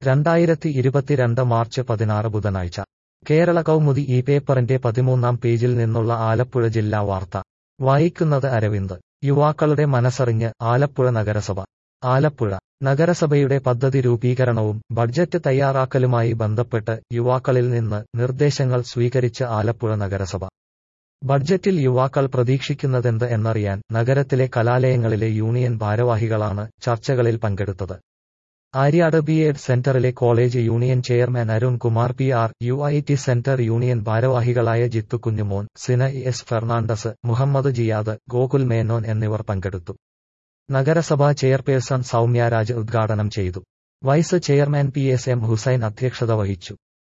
രണ്ടായിരത്തി ഇരുപത്തിരണ്ട് മാർച്ച് പതിനാറ് ബുധനാഴ്ച കേരള കൗമുദി ഈ പേപ്പറിന്റെ പതിമൂന്നാം പേജിൽ നിന്നുള്ള ആലപ്പുഴ ജില്ലാ വാർത്ത വായിക്കുന്നത് അരവിന്ദ് യുവാക്കളുടെ മനസ്സറിഞ്ഞ് ആലപ്പുഴ നഗരസഭ ആലപ്പുഴ നഗരസഭയുടെ പദ്ധതി രൂപീകരണവും ബഡ്ജറ്റ് തയ്യാറാക്കലുമായി ബന്ധപ്പെട്ട് യുവാക്കളിൽ നിന്ന് നിർദ്ദേശങ്ങൾ സ്വീകരിച്ച് ആലപ്പുഴ നഗരസഭ ബഡ്ജറ്റിൽ യുവാക്കൾ പ്രതീക്ഷിക്കുന്നതെന്ത് എന്നറിയാൻ നഗരത്തിലെ കലാലയങ്ങളിലെ യൂണിയൻ ഭാരവാഹികളാണ് ചർച്ചകളിൽ പങ്കെടുത്തത് ആര്യാട് ബി എഡ് സെന്ററിലെ college union chairman Arun Kumar P R U I T centre union ഭാരവാഹികളായ ജിത്തു കുഞ്ഞുമോൻ സിന എസ് ഫെർണാണ്ടസ് മുഹമ്മദ് ജിയാദ് ഗോകുൽ മേനോൻ എന്നിവർ പങ്കെടുത്തു നഗരസഭാ ചെയർപേഴ്സൺ സൗമ്യ രാജ് ഉദ്ഘാടനം ചെയ്തു vice chairman P S M Hussain അധ്യക്ഷത വഹിച്ചു